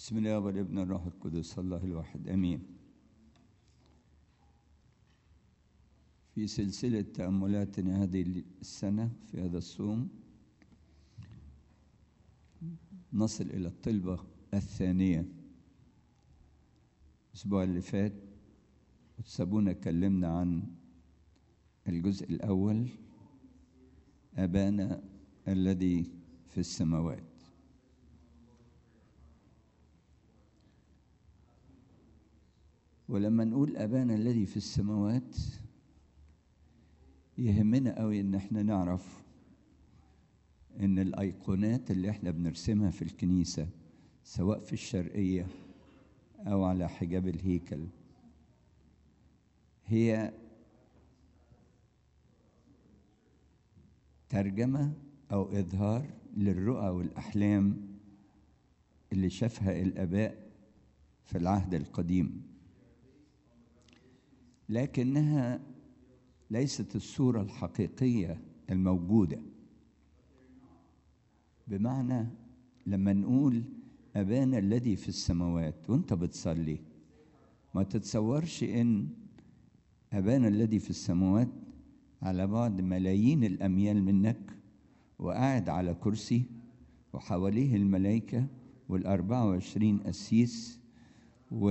بسم الله والابن الروح القدس الله الواحد امين في سلسله تاملاتنا هذه السنه في هذا الصوم نصل الى الطلبه الثانيه الاسبوع اللي فات وتسابونا اتكلمنا عن الجزء الاول ابانا الذي في السماوات ولما نقول أبانا الذي في السماوات يهمنا قوي إن احنا نعرف إن الأيقونات اللي احنا بنرسمها في الكنيسة سواء في الشرقية أو على حجاب الهيكل هي ترجمة أو إظهار للرؤى والأحلام اللي شافها الآباء في العهد القديم لكنها ليست الصورة الحقيقية الموجودة بمعنى لما نقول أبانا الذي في السماوات وأنت بتصلي ما تتصورش إن أبانا الذي في السماوات على بعد ملايين الأميال منك وقاعد على كرسي وحواليه الملائكة والأربعة وعشرين قسيس و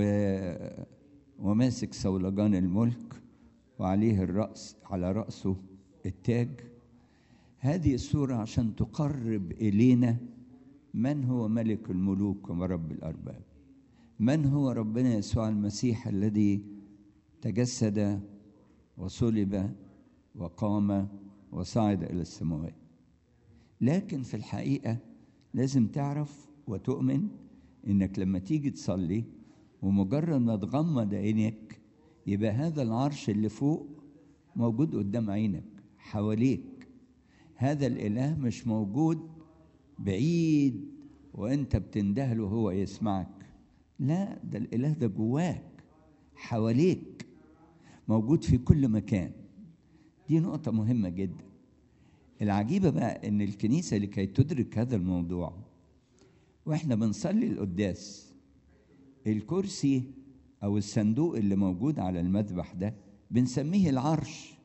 وماسك صولجان الملك وعليه الرأس على رأسه التاج هذه الصورة عشان تقرب إلينا من هو ملك الملوك ورب الأرباب من هو ربنا يسوع المسيح الذي تجسد وصلب وقام وصعد إلى السماوات لكن في الحقيقة لازم تعرف وتؤمن إنك لما تيجي تصلي ومجرد ما تغمض عينك يبقى هذا العرش اللي فوق موجود قدام عينك حواليك هذا الاله مش موجود بعيد وانت بتندهله وهو يسمعك لا ده الاله ده جواك حواليك موجود في كل مكان دي نقطه مهمه جدا العجيبه بقى ان الكنيسه لكي تدرك هذا الموضوع واحنا بنصلي القداس الكرسي او الصندوق اللي موجود على المذبح ده بنسميه العرش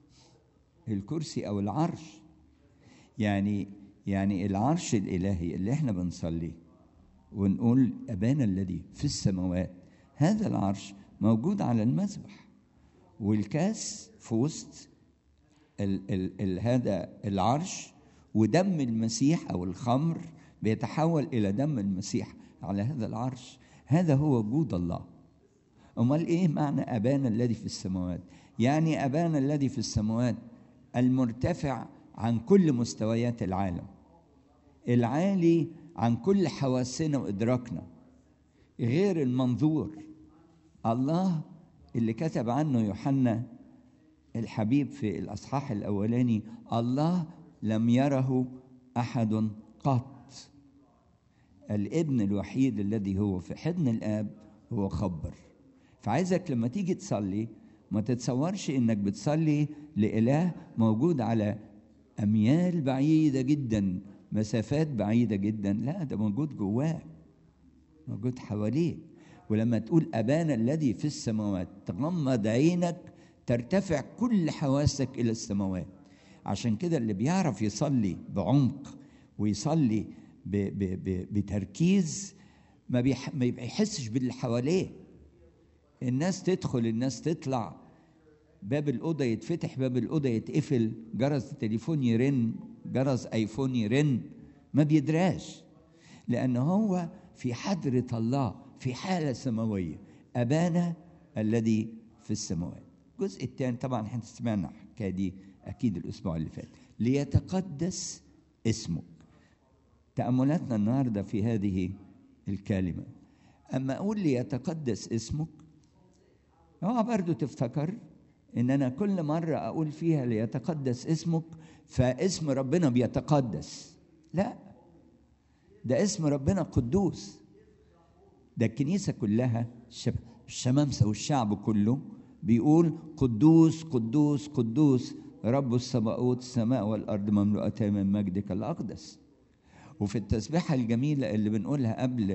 الكرسي او العرش يعني يعني العرش الالهي اللي احنا بنصليه ونقول ابانا الذي في السماوات هذا العرش موجود على المذبح والكاس في وسط ال ال ال هذا العرش ودم المسيح او الخمر بيتحول الى دم المسيح على هذا العرش هذا هو وجود الله امال ايه معنى ابانا الذي في السماوات يعني ابانا الذي في السماوات المرتفع عن كل مستويات العالم العالي عن كل حواسنا وادراكنا غير المنظور الله اللي كتب عنه يوحنا الحبيب في الاصحاح الاولاني الله لم يره احد قط الابن الوحيد الذي هو في حضن الاب هو خبر فعايزك لما تيجي تصلي ما تتصورش انك بتصلي لاله موجود على اميال بعيده جدا مسافات بعيده جدا لا ده موجود جواك موجود حواليك ولما تقول ابانا الذي في السماوات تغمض عينك ترتفع كل حواسك الى السماوات عشان كده اللي بيعرف يصلي بعمق ويصلي ب ب ب بتركيز ما, بيح ما بيحسش باللي حواليه الناس تدخل الناس تطلع باب الأوضة يتفتح باب الأوضة يتقفل جرس التليفون يرن جرس ايفون يرن ما بيدراش لأن هو في حضرة الله في حالة سماوية أبانا الذي في السماوات الجزء الثاني طبعا احنا سمعنا الحكاية دي أكيد الأسبوع اللي فات ليتقدس اسمك تأملاتنا النهارده في هذه الكلمة أما أقول ليتقدس اسمك اوعى برضو تفتكر إن أنا كل مرة أقول فيها ليتقدس اسمك فاسم ربنا بيتقدس لا ده اسم ربنا قدوس ده الكنيسة كلها الشمامسة والشعب كله بيقول قدوس قدوس قدوس رب السماوات السماء والأرض مملوءتان من مجدك الأقدس وفي التسبيحة الجميلة اللي بنقولها قبل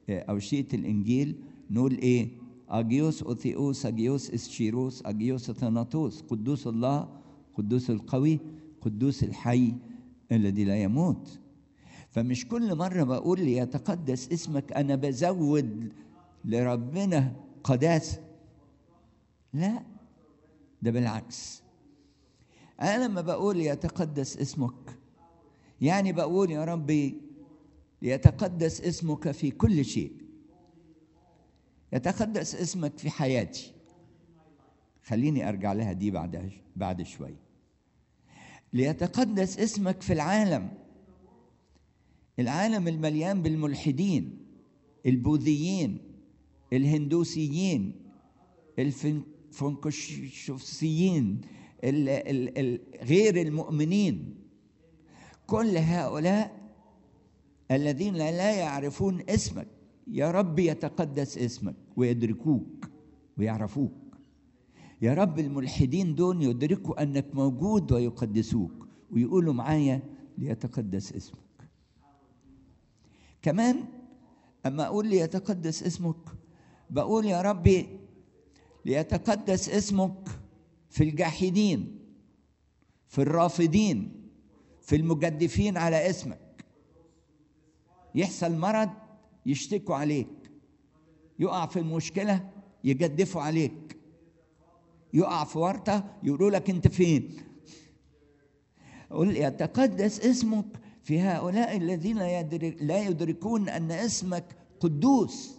أوشية الإنجيل نقول إيه أجيوس أوثيوس أجيوس إسشيروس أجيوس ثاناتوس قدوس الله قدوس القوي قدوس الحي الذي لا يموت فمش كل مرة بقول ليتقدس اسمك أنا بزود لربنا قداسة لا ده بالعكس أنا لما بقول يتقدس اسمك يعني بقول يا ربي ليتقدس اسمك في كل شيء يتقدس اسمك في حياتي خليني ارجع لها دي بعد بعد شوي ليتقدس اسمك في العالم العالم المليان بالملحدين البوذيين الهندوسيين الفنكشوسيين غير المؤمنين كل هؤلاء الذين لا يعرفون اسمك يا رب يتقدس اسمك ويدركوك ويعرفوك يا رب الملحدين دول يدركوا انك موجود ويقدسوك ويقولوا معايا ليتقدس اسمك كمان اما اقول ليتقدس اسمك بقول يا ربي ليتقدس اسمك في الجاحدين في الرافضين في المجدفين على اسمك يحصل مرض يشتكوا عليك يقع في المشكله يجدفوا عليك يقع في ورطه يقولوا لك انت فين قل يتقدس اسمك في هؤلاء الذين لا يدركون ان اسمك قدوس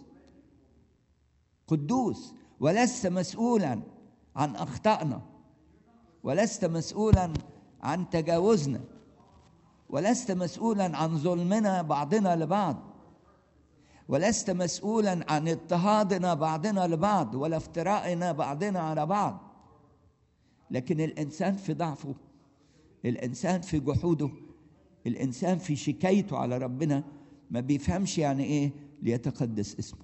قدوس ولست مسؤولا عن اخطائنا ولست مسؤولا عن تجاوزنا ولست مسؤولا عن ظلمنا بعضنا لبعض ولست مسؤولا عن اضطهادنا بعضنا لبعض ولا افترائنا بعضنا على بعض لكن الانسان في ضعفه الانسان في جحوده الانسان في شكايته على ربنا ما بيفهمش يعني ايه ليتقدس اسمك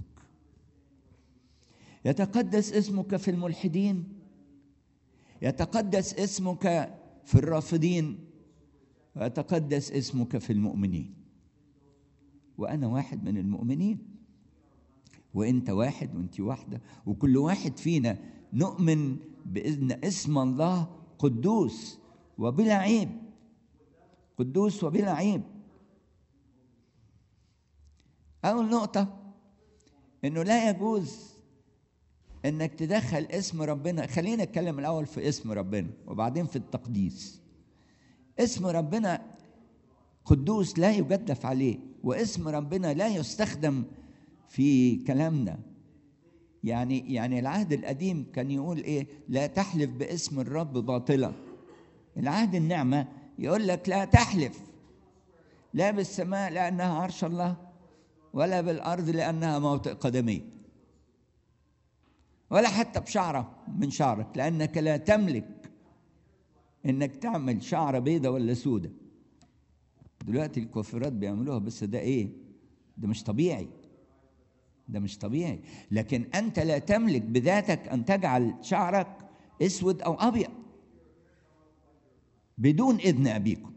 يتقدس اسمك في الملحدين يتقدس اسمك في الرافضين ويتقدس اسمك في المؤمنين وانا واحد من المؤمنين وانت واحد وانت واحده وكل واحد فينا نؤمن باذن اسم الله قدوس وبلا عيب قدوس وبلا عيب اول نقطه انه لا يجوز انك تدخل اسم ربنا خلينا نتكلم الاول في اسم ربنا وبعدين في التقديس اسم ربنا قدوس لا يجدف عليه واسم ربنا لا يستخدم في كلامنا يعني يعني العهد القديم كان يقول ايه لا تحلف باسم الرب باطلا العهد النعمه يقول لك لا تحلف لا بالسماء لانها عرش الله ولا بالارض لانها موطئ قدميه ولا حتى بشعره من شعرك لانك لا تملك انك تعمل شعره بيضة ولا سودة دلوقتي الكوافيرات بيعملوها بس ده ايه ده مش طبيعي ده مش طبيعي لكن انت لا تملك بذاتك ان تجعل شعرك اسود او ابيض بدون اذن ابيكم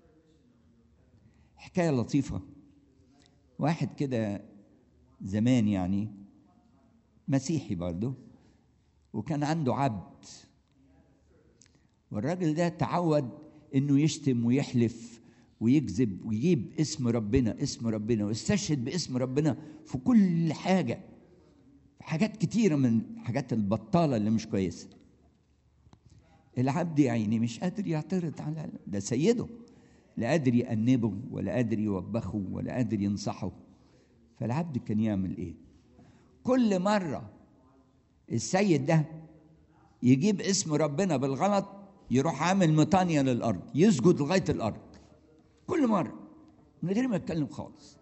حكايه لطيفه واحد كده زمان يعني مسيحي برضه وكان عنده عبد والراجل ده تعود انه يشتم ويحلف ويكذب ويجيب اسم ربنا اسم ربنا ويستشهد باسم ربنا في كل حاجه في حاجات كتيره من حاجات البطاله اللي مش كويسه العبد يا عيني مش قادر يعترض على ده سيده لا قادر يأنبه ولا قادر يوبخه ولا قادر ينصحه فالعبد كان يعمل ايه كل مره السيد ده يجيب اسم ربنا بالغلط يروح عامل مطانية للأرض يسجد لغاية الأرض كل مرة من غير ما يتكلم خالص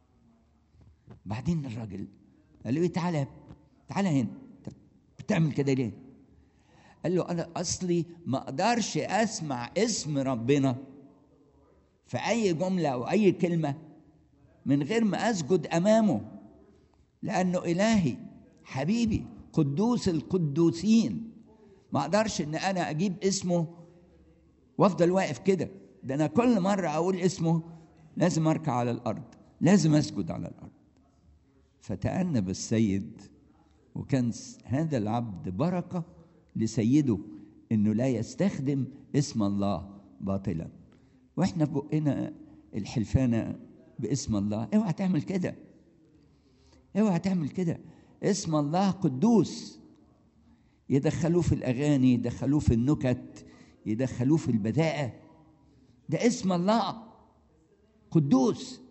بعدين الراجل قال له تعالى تعالى هنا بتعمل كده ليه؟ قال له أنا أصلي ما أقدرش أسمع اسم ربنا في أي جملة أو أي كلمة من غير ما أسجد أمامه لأنه إلهي حبيبي قدوس القدوسين ما اقدرش ان انا اجيب اسمه وافضل واقف كده ده انا كل مره اقول اسمه لازم اركع على الارض لازم اسجد على الارض فتأنب السيد وكان هذا العبد بركة لسيده انه لا يستخدم اسم الله باطلا واحنا بقنا الحلفانة باسم الله اوعى تعمل كده اوعى تعمل كده اسم الله قدوس يدخلوه في الاغاني يدخلوه في النكت يدخلوه في البذاءة ده اسم الله قدوس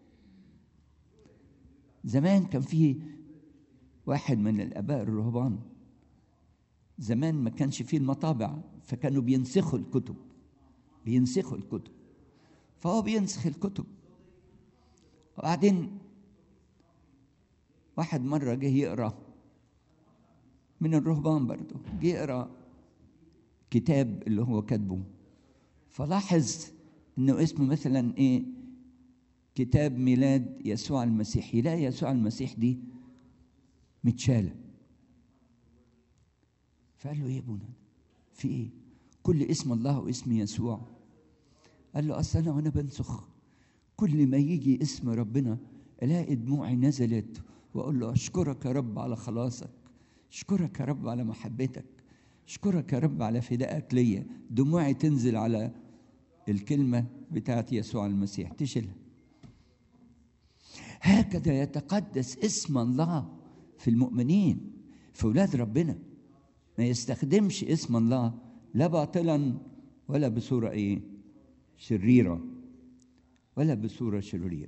زمان كان في واحد من الاباء الرهبان زمان ما كانش فيه المطابع فكانوا بينسخوا الكتب بينسخوا الكتب فهو بينسخ الكتب وبعدين واحد مرة جه يقرأ من الرهبان برضه جه يقرأ كتاب اللي هو كاتبه فلاحظ انه اسمه مثلا ايه كتاب ميلاد يسوع المسيح يلاقي يسوع المسيح دي متشاله فقال له ايه يا ابونا في ايه كل اسم الله واسم يسوع قال له اصل انا وانا بنسخ كل ما يجي اسم ربنا الاقي دموعي نزلت واقول له اشكرك يا رب على خلاصك اشكرك يا رب على محبتك اشكرك يا رب على فدائك ليا دموعي تنزل على الكلمه بتاعت يسوع المسيح تشيلها هكذا يتقدس اسم الله في المؤمنين في اولاد ربنا ما يستخدمش اسم الله لا باطلا ولا بصوره ايه شريره ولا بصوره شريره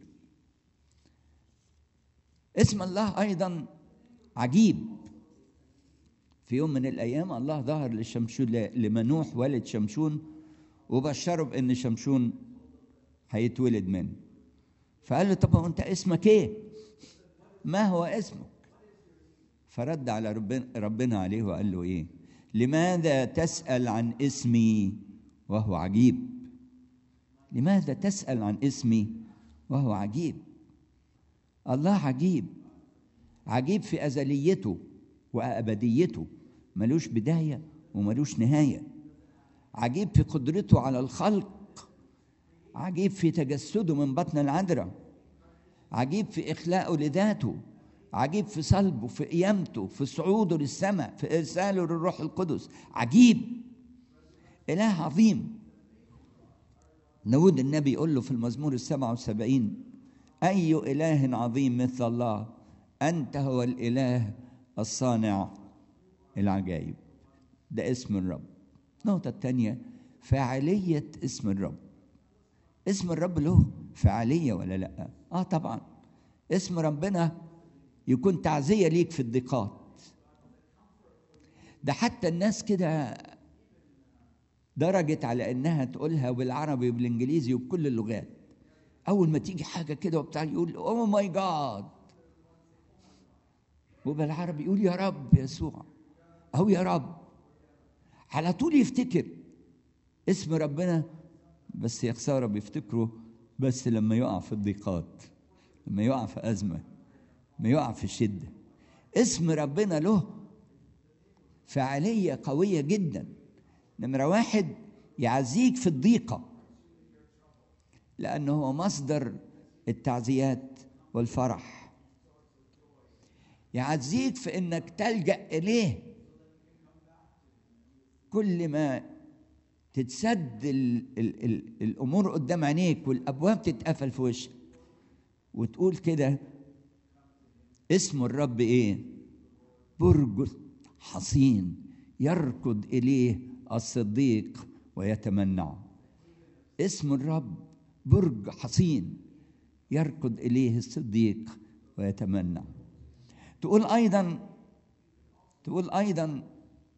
اسم الله ايضا عجيب في يوم من الايام الله ظهر لشمشون لمنوح والد شمشون وبشره بان شمشون هيتولد منه فقال له طب انت اسمك ايه ما هو اسمك فرد على ربنا, ربنا عليه وقال له ايه لماذا تسال عن اسمي وهو عجيب لماذا تسال عن اسمي وهو عجيب الله عجيب عجيب في ازليته وابديته ملوش بدايه وملوش نهايه عجيب في قدرته على الخلق عجيب في تجسده من بطن العذراء عجيب في اخلاقه لذاته عجيب في صلبه في قيامته في صعوده للسماء في ارساله للروح القدس عجيب اله عظيم داود النبي يقول له في المزمور السبعة وسبعين أي إله عظيم مثل الله أنت هو الإله الصانع العجائب ده اسم الرب النقطة الثانية فاعلية اسم الرب اسم الرب له فعالية ولا لا اه طبعا اسم ربنا يكون تعزية ليك في الضيقات ده حتى الناس كده درجت على انها تقولها بالعربي وبالانجليزي وبكل اللغات اول ما تيجي حاجه كده وبتاع يقول اوه ماي جاد وبالعربي يقول يا رب يسوع او يا رب على طول يفتكر اسم ربنا بس يا خساره بيفتكره بس لما يقع في الضيقات لما يقع في ازمه لما يقع في الشده اسم ربنا له فعاليه قويه جدا نمره واحد يعزيك في الضيقه لانه هو مصدر التعزيات والفرح يعزيك في انك تلجا اليه كل ما تتسد ال ال ال الامور قدام عينيك والابواب تتقفل في وشك وتقول كده اسم الرب ايه برج حصين يركض اليه الصديق ويتمنع اسم الرب برج حصين يركض اليه الصديق ويتمنع تقول ايضا تقول ايضا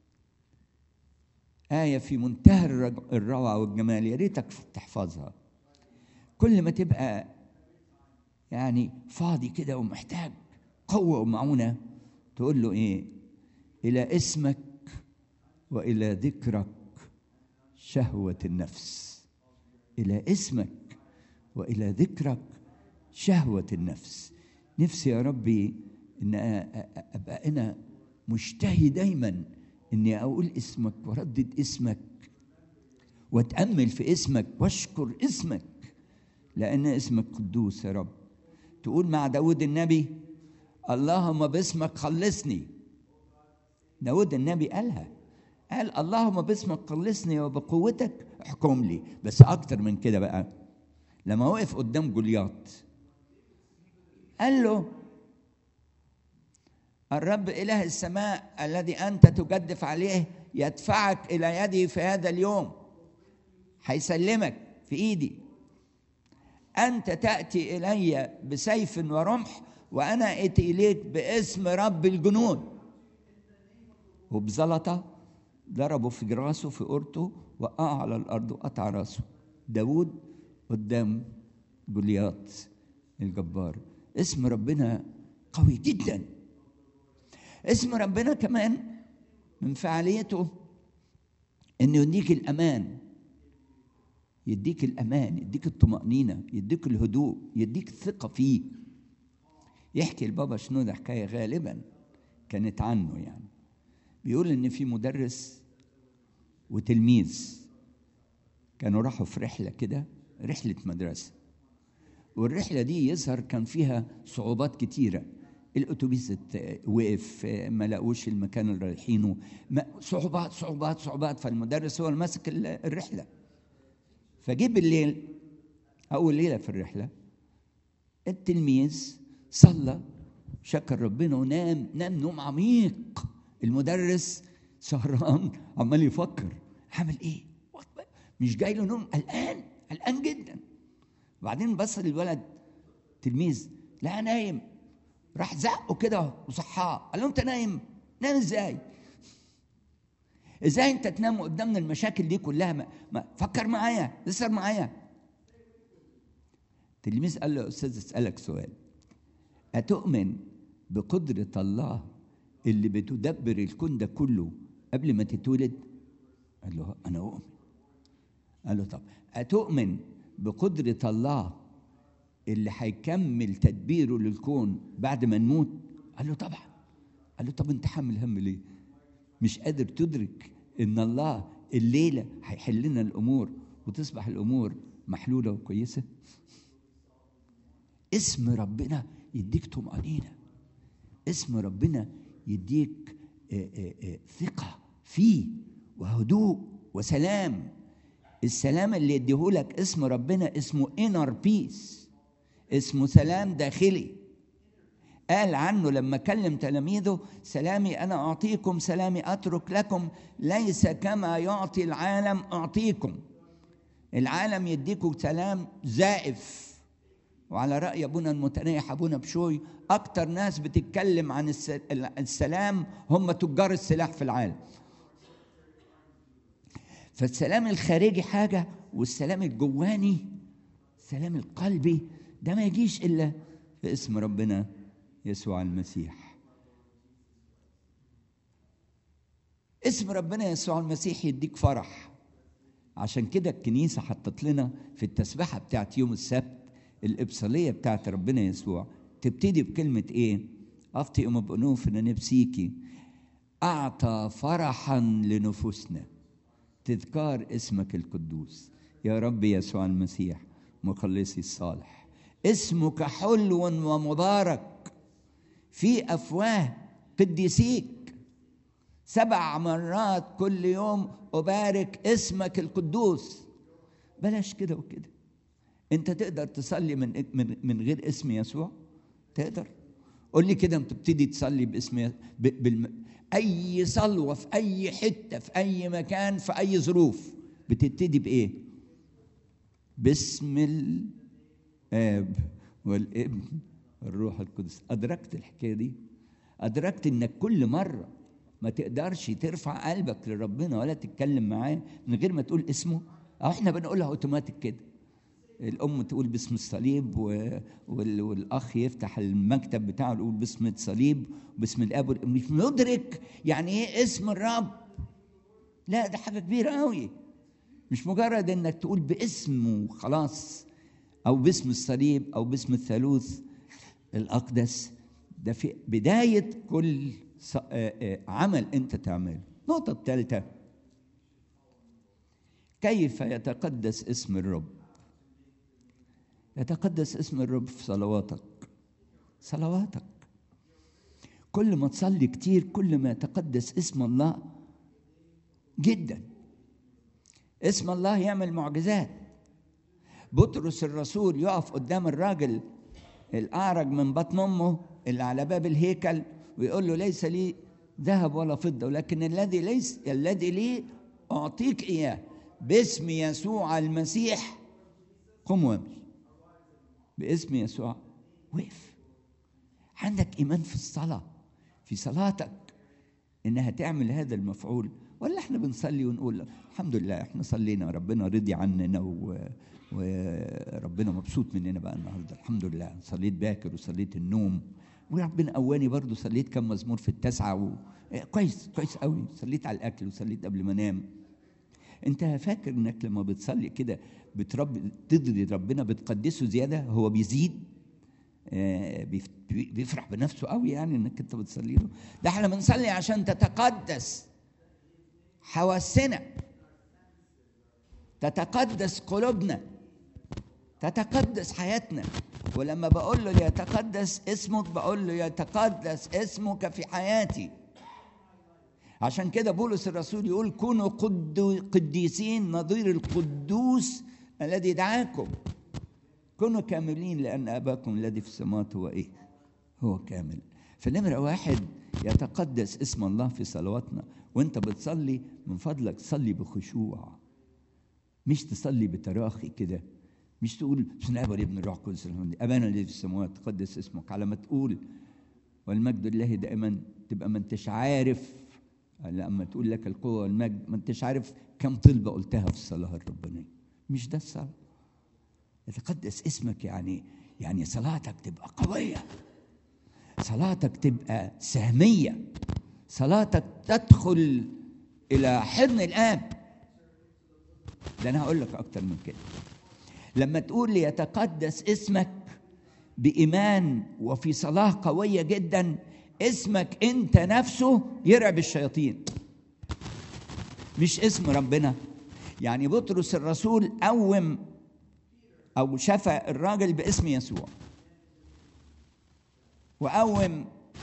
آية في منتهى الروعة والجمال يا ريتك تحفظها كل ما تبقى يعني فاضي كده ومحتاج قوة ومعونة تقول له إيه إلى اسمك وإلى ذكرك شهوة النفس إلى اسمك وإلى ذكرك شهوة النفس نفسي يا ربي إن أبقى أنا مشتهي دايما إني أقول اسمك وردد اسمك وأتأمل في اسمك وأشكر اسمك لأن اسمك قدوس يا رب تقول مع داود النبي اللهم باسمك خلصني داود النبي قالها قال اللهم باسمك خلصني وبقوتك احكم لي بس اكتر من كده بقى لما وقف قدام جولياط قال له الرب اله السماء الذي انت تجدف عليه يدفعك الى يدي في هذا اليوم هيسلمك في ايدي انت تاتي الي بسيف ورمح وانا اتي اليك باسم رب الجنود وبزلطه ضربه في راسه في قرطه وقع على الارض وقطع راسه داود قدام جولياط الجبار اسم ربنا قوي جدا اسم ربنا كمان من فعاليته انه يديك الامان يديك الامان يديك الطمانينه يديك الهدوء يديك الثقه فيه يحكي البابا شنودة حكايه غالبا كانت عنه يعني بيقول ان في مدرس وتلميذ كانوا راحوا في رحله كده رحله مدرسه والرحله دي يظهر كان فيها صعوبات كتيره الاتوبيس وقف ما لقوش المكان اللي رايحينه صعوبات صعوبات صعوبات فالمدرس هو اللي ماسك الرحله فجه بالليل اول ليله في الرحله التلميذ صلى شكر ربنا ونام نام نوم عميق المدرس سهران عمال يفكر هعمل ايه مش جاي له نوم قلقان قلقان جدا بعدين بص للولد تلميذ لا نايم راح زقه كده وصحاه قال له انت نايم نام ازاي ازاي انت تنام قدامنا المشاكل دي كلها ما, ما فكر معايا اسهر معايا التلميذ قال له يا استاذ اسالك سؤال اتؤمن بقدره الله اللي بتدبر الكون ده كله قبل ما تتولد قال له انا اؤمن قال له طب اتؤمن بقدره الله اللي هيكمل تدبيره للكون بعد ما نموت قال له طبعا قال له طب انت حامل هم ليه مش قادر تدرك ان الله الليله هيحل لنا الامور وتصبح الامور محلوله وكويسه اسم ربنا يديك طمانينه اسم ربنا يديك آآ آآ ثقه فيه وهدوء وسلام السلام اللي يديهولك اسم ربنا اسمه انر بيس اسمه سلام داخلي قال عنه لما كلم تلاميذه سلامي انا اعطيكم سلامي اترك لكم ليس كما يعطي العالم اعطيكم العالم يديكم سلام زائف وعلى راي ابونا المتنيح ابونا بشوي اكتر ناس بتتكلم عن السلام هم تجار السلاح في العالم فالسلام الخارجي حاجه والسلام الجواني السلام القلبي ده ما يجيش الا في اسم ربنا يسوع المسيح اسم ربنا يسوع المسيح يديك فرح عشان كده الكنيسة حطت لنا في التسبحة بتاعت يوم السبت الإبصالية بتاعت ربنا يسوع تبتدي بكلمة إيه؟ أفطي أم بأنوفنا نفسيكي أعطى فرحا لنفوسنا تذكار اسمك القدوس يا رب يسوع المسيح مخلصي الصالح اسمك حلو ومبارك في افواه قديسيك سبع مرات كل يوم ابارك اسمك القدوس بلاش كده وكده انت تقدر تصلي من من من غير اسم يسوع تقدر قول لي كده انت بتبتدي تصلي باسم ب... بالم... اي صلوه في اي حته في اي مكان في اي ظروف بتبتدي بايه باسم الاب والابن الروح القدس أدركت الحكاية دي أدركت إنك كل مرة ما تقدرش ترفع قلبك لربنا ولا تتكلم معاه من غير ما تقول اسمه أو إحنا بنقولها أوتوماتيك كده الأم تقول باسم الصليب و... وال... والأخ يفتح المكتب بتاعه يقول باسم الصليب وباسم الأب مش مدرك يعني إيه اسم الرب لا ده حاجة كبيرة قوي مش مجرد إنك تقول باسمه خلاص أو باسم الصليب أو باسم الثالوث الأقدس ده في بداية كل عمل أنت تعمله النقطة الثالثة كيف يتقدس اسم الرب يتقدس اسم الرب في صلواتك صلواتك كل ما تصلي كتير كل ما يتقدس اسم الله جدا اسم الله يعمل معجزات بطرس الرسول يقف قدام الراجل الأعرج من بطن أمه اللي على باب الهيكل ويقول له ليس لي ذهب ولا فضة ولكن الذي ليس الذي لي أعطيك إياه باسم يسوع المسيح قم وامشي باسم يسوع وقف عندك إيمان في الصلاة في صلاتك إنها تعمل هذا المفعول ولا احنا بنصلي ونقول الحمد لله احنا صلينا ربنا رضي عننا و... وربنا مبسوط مننا بقى النهارده الحمد لله صليت باكر وصليت النوم وربنا قواني برضو صليت كم مزمور في التسعة و... كويس كويس قوي صليت على الأكل وصليت قبل ما أنام أنت فاكر إنك لما بتصلي كده بترب تدري ربنا بتقدسه زيادة هو بيزيد آه بيفرح بنفسه قوي يعني انك انت بتصلي له ده احنا بنصلي عشان تتقدس حواسنا تتقدس قلوبنا تتقدس حياتنا ولما بقول له يتقدس اسمك بقول له يتقدس اسمك في حياتي عشان كده بولس الرسول يقول كونوا قديسين نظير القدوس الذي دعاكم كونوا كاملين لأن أباكم الذي في السماوات هو إيه؟ هو كامل فنمرة واحد يتقدس اسم الله في صلواتنا وانت بتصلي من فضلك صلي بخشوع مش تصلي بتراخي كده مش تقول بسم الله والابن الروح القدس ابانا الذي في السماوات تقدس اسمك على ما تقول والمجد لله دائما تبقى ما انتش عارف لما تقول لك القوه والمجد ما انتش عارف كم طلبه قلتها في الصلاه الربانيه مش ده الصلاه يتقدس اسمك يعني يعني صلاتك تبقى قويه صلاتك تبقى سهميه صلاتك تدخل الى حضن الاب ده انا هقول لك اكتر من كده لما تقول لي يتقدس اسمك بايمان وفي صلاه قويه جدا اسمك انت نفسه يرعب الشياطين مش اسم ربنا يعني بطرس الرسول قوم او شفى الراجل باسم يسوع وقوم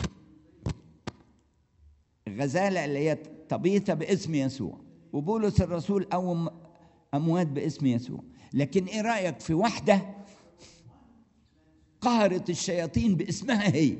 غزاله اللي هي طبيثه باسم يسوع وبولس الرسول قوم اموات باسم يسوع لكن ايه رايك في واحده قهرت الشياطين باسمها هي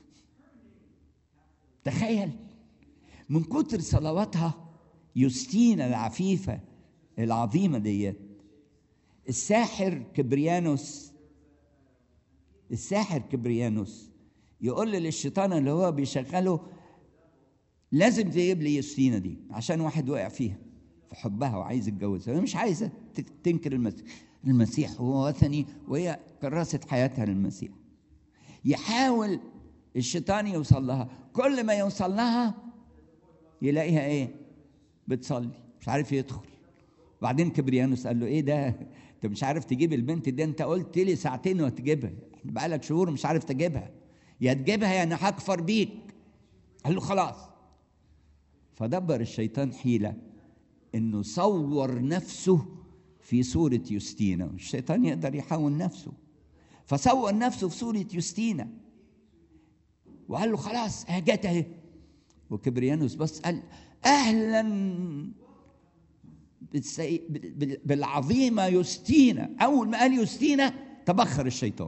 تخيل من كتر صلواتها يوستينا العفيفه العظيمه ديت الساحر كبريانوس الساحر كبريانوس يقول للشيطان اللي هو بيشغله لازم تجيب لي يوستينا دي عشان واحد وقع فيها في حبها وعايز يتجوزها هي مش عايزه تنكر المسيح المسيح هو وثني وهي كرست حياتها للمسيح يحاول الشيطان يوصل لها كل ما يوصل لها يلاقيها ايه بتصلي مش عارف يدخل وبعدين كبريانوس قال له ايه ده انت مش عارف تجيب البنت دي انت قلت لي ساعتين وهتجيبها بقالك شهور مش عارف تجيبها يا تجيبها يا انا هكفر بيك قال له خلاص فدبر الشيطان حيله انه صور نفسه في صورة يوستينا الشيطان يقدر يحول نفسه فصور نفسه في صورة يوستينا وقال له خلاص جت اهي وكبريانوس بس قال اهلا بالعظيمة يوستينا أول ما قال يوستينا تبخر الشيطان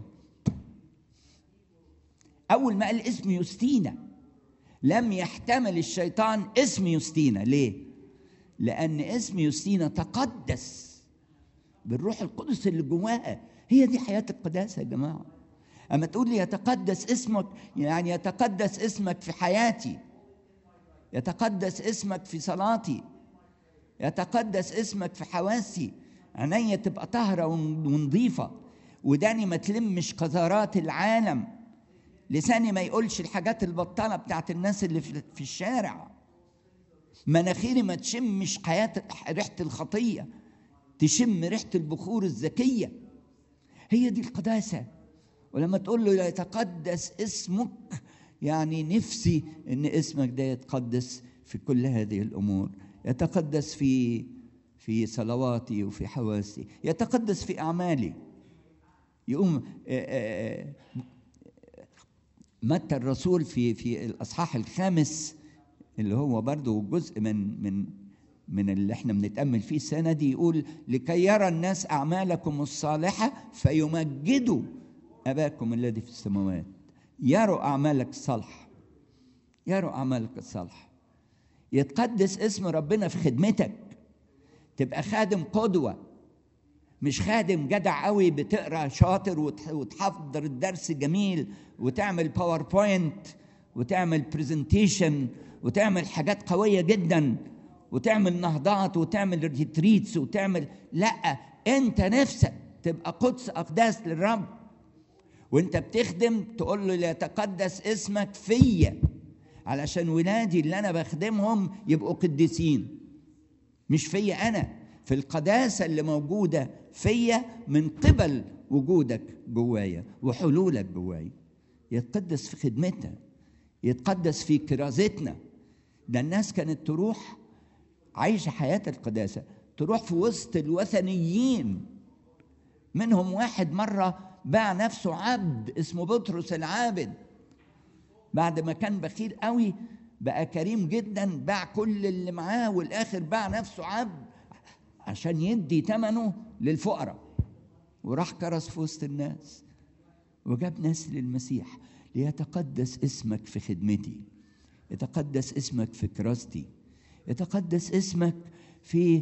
أول ما قال اسم يوستينا لم يحتمل الشيطان اسم يوستينا ليه؟ لأن اسم يوستينا تقدس بالروح القدس اللي جواها هي دي حياة القداسة يا جماعة أما تقول لي يتقدس اسمك يعني يتقدس اسمك في حياتي يتقدس اسمك في صلاتي يتقدس اسمك في حواسي عينيا تبقى طاهرة ونظيفة وداني ما تلمش قذارات العالم لساني ما يقولش الحاجات البطالة بتاعت الناس اللي في الشارع مناخيري ما تشمش حياة ريحة الخطية تشم ريحة البخور الزكية هي دي القداسة ولما تقول له يتقدس اسمك يعني نفسي ان اسمك ده يتقدس في كل هذه الامور يتقدس في في صلواتي وفي حواسي يتقدس في اعمالي يقوم متى الرسول في في الاصحاح الخامس اللي هو برضه جزء من من من اللي احنا بنتامل فيه السنه دي يقول لكي يرى الناس اعمالكم الصالحه فيمجدوا اباكم الذي في السماوات يروا اعمالك الصالحه يروا اعمالك الصالحه يتقدس اسم ربنا في خدمتك تبقى خادم قدوه مش خادم جدع قوي بتقرا شاطر وتحضر الدرس جميل وتعمل باوربوينت وتعمل برزنتيشن وتعمل حاجات قويه جدا وتعمل نهضات وتعمل ريتريتس وتعمل لا انت نفسك تبقى قدس اقداس للرب وانت بتخدم تقول له ليتقدس اسمك فيا علشان ولادي اللي انا بخدمهم يبقوا قديسين مش فيا انا في القداسه اللي موجوده فيا من قبل وجودك جوايا وحلولك جوايا يتقدس في خدمتنا يتقدس في كرازتنا ده الناس كانت تروح عايشه حياه القداسه تروح في وسط الوثنيين منهم واحد مره باع نفسه عبد اسمه بطرس العابد بعد ما كان بخيل قوي بقى كريم جدا باع كل اللي معاه والاخر باع نفسه عبد عشان يدي ثمنه للفقراء وراح كرس في وسط الناس وجاب ناس للمسيح ليتقدس اسمك في خدمتي يتقدس اسمك في كراستي يتقدس اسمك في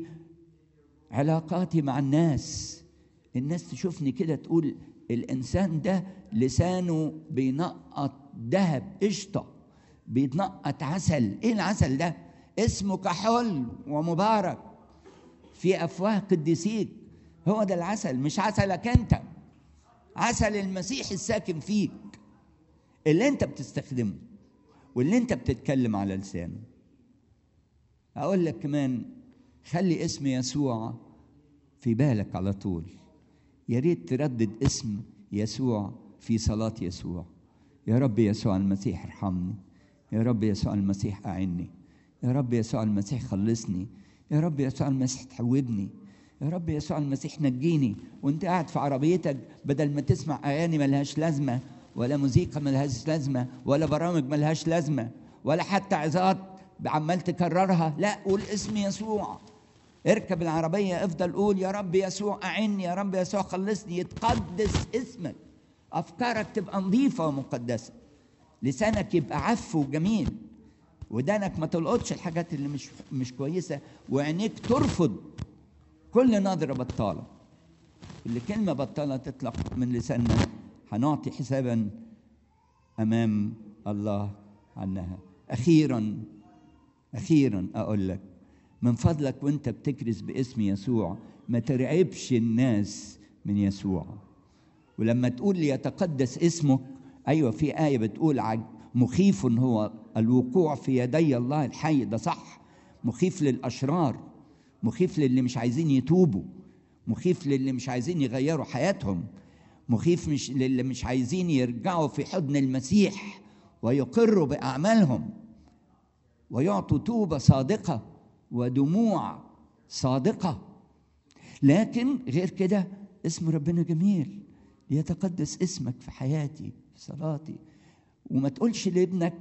علاقاتي مع الناس الناس تشوفني كده تقول الانسان ده لسانه بينقط ذهب قشطه بيتنقط عسل ايه العسل ده اسمه كحول ومبارك في افواه قديسيك هو ده العسل مش عسلك انت عسل المسيح الساكن فيك اللي انت بتستخدمه واللي انت بتتكلم على لسانه اقول لك كمان خلي اسم يسوع في بالك على طول يا ريت تردد اسم يسوع في صلاة يسوع يا رب يسوع المسيح ارحمني يا رب يسوع المسيح أعني يا رب يسوع المسيح خلصني يا رب يسوع المسيح تحوبني يا رب يسوع المسيح نجيني وانت قاعد في عربيتك بدل ما تسمع اغاني ملهاش لازمه ولا موسيقى ملهاش لازمه ولا برامج ملهاش لازمه ولا حتى عظات عمال تكررها لا قول اسم يسوع اركب العربية افضل قول يا رب يسوع أعني يا رب يسوع خلصني يتقدس اسمك أفكارك تبقى نظيفة ومقدسة لسانك يبقى عف وجميل ودانك ما تلقطش الحاجات اللي مش مش كويسة وعينيك ترفض كل نظرة بطالة كل كلمة بطالة تطلع من لساننا هنعطي حسابا أمام الله عنها أخيرا أخيرا أقول لك من فضلك وانت بتكرز باسم يسوع ما ترعبش الناس من يسوع ولما تقول ليتقدس اسمك ايوه في ايه بتقول مخيف هو الوقوع في يدي الله الحي ده صح مخيف للاشرار مخيف للي مش عايزين يتوبوا مخيف للي مش عايزين يغيروا حياتهم مخيف مش للي مش عايزين يرجعوا في حضن المسيح ويقروا باعمالهم ويعطوا توبه صادقه ودموع صادقه لكن غير كده اسم ربنا جميل ليتقدس اسمك في حياتي في صلاتي وما تقولش لابنك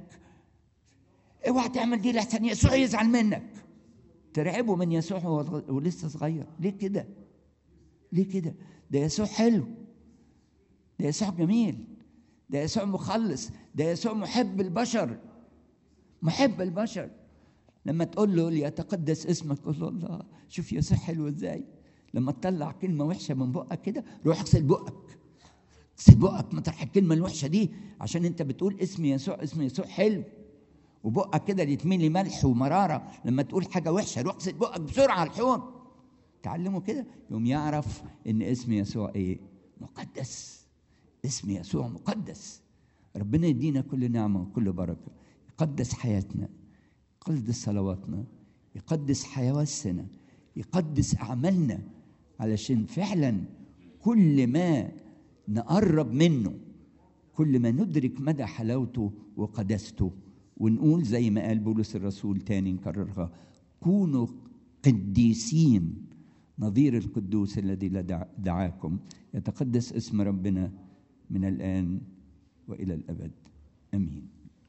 اوعى تعمل دي لحسن يسوع يزعل منك ترعبه من يسوع وهو ولسه صغير ليه كده ليه كده ده يسوع حلو ده يسوع جميل ده يسوع مخلص ده يسوع محب البشر محب البشر لما تقول له ليتقدس اسمك قول له الله شوف يسوع حلو ازاي لما تطلع كلمة وحشة من بقك كده روح اغسل بقك اغسل بقك ما تروح الكلمة الوحشة دي عشان انت بتقول اسم يسوع اسم يسوع حلو وبقك كده يتملي ملح ومرارة لما تقول حاجة وحشة روح اغسل بقك بسرعة على الحوض تعلمه كده يوم يعرف ان اسم يسوع ايه مقدس اسم يسوع مقدس ربنا يدينا كل نعمة وكل بركة يقدس حياتنا يقدس صلواتنا يقدس حواسنا يقدس أعمالنا علشان فعلا كل ما نقرب منه كل ما ندرك مدى حلاوته وقداسته ونقول زي ما قال بولس الرسول تاني نكررها كونوا قديسين نظير القدوس الذي دعاكم يتقدس اسم ربنا من الآن وإلى الأبد امين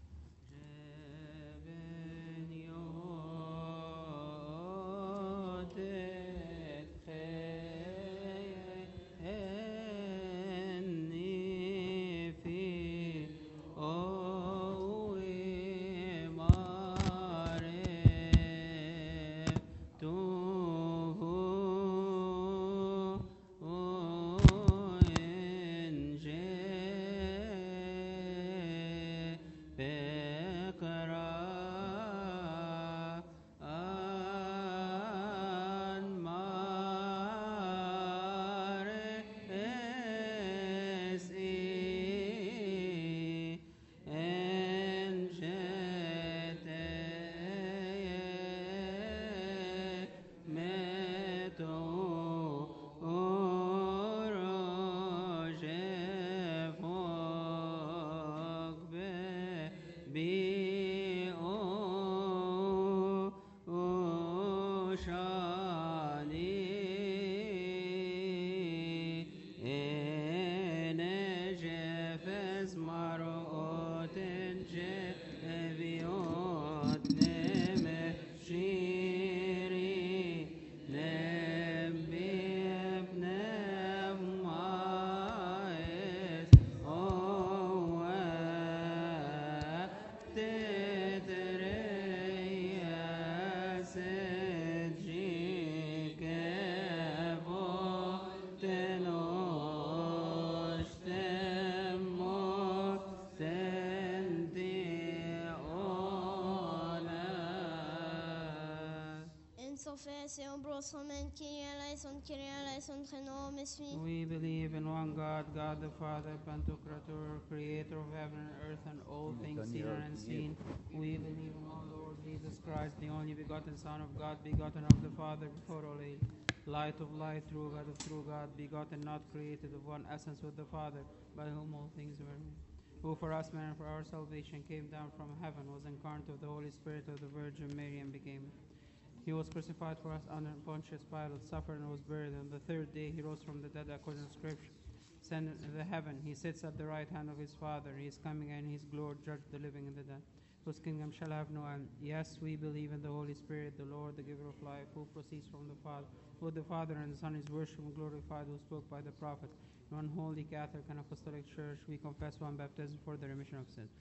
Sophes et Ombrosomen, Kyrie eleison, Kyrie eleison, Treno, Mesmi. We believe in one God, God the Father, Pantocrator, creator of heaven and earth and all things seen and unseen. We believe in our Lord Jesus Christ, the only begotten Son of God, begotten of the Father before all age. Light of light, true God of true God, begotten, not created, of one essence with the Father, by whom all things were made. Who for us men and for our salvation came down from heaven, was incarnate of the Holy Spirit of the Virgin Mary, and became he was crucified for us under Pontius Pilate, suffered and was buried. On the third day he rose from the dead according to Scripture. Ascended into heaven. He sits at the right hand of his Father. He is coming in his glory, to judge the living and the dead. Whose kingdom shall have no end. Yes, we believe in the Holy Spirit, the Lord, the giver of life, who proceeds from the Father. Who the Father and the Son is worshipped and glorified, who spoke by the prophets. In one holy Catholic and Apostolic Church, we confess one baptism for the remission of sins.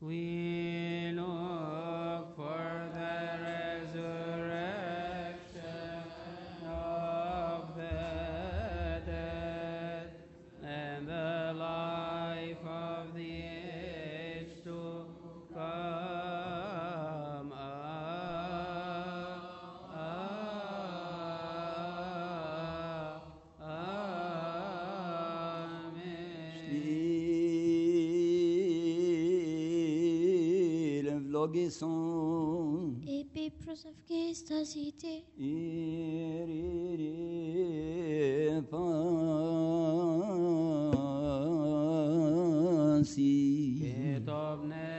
We look for the resurrection of the dead and the life of the age to come. Amen. Stil vlogeson Épée prosavke stasite. iriri pansi Kitov ne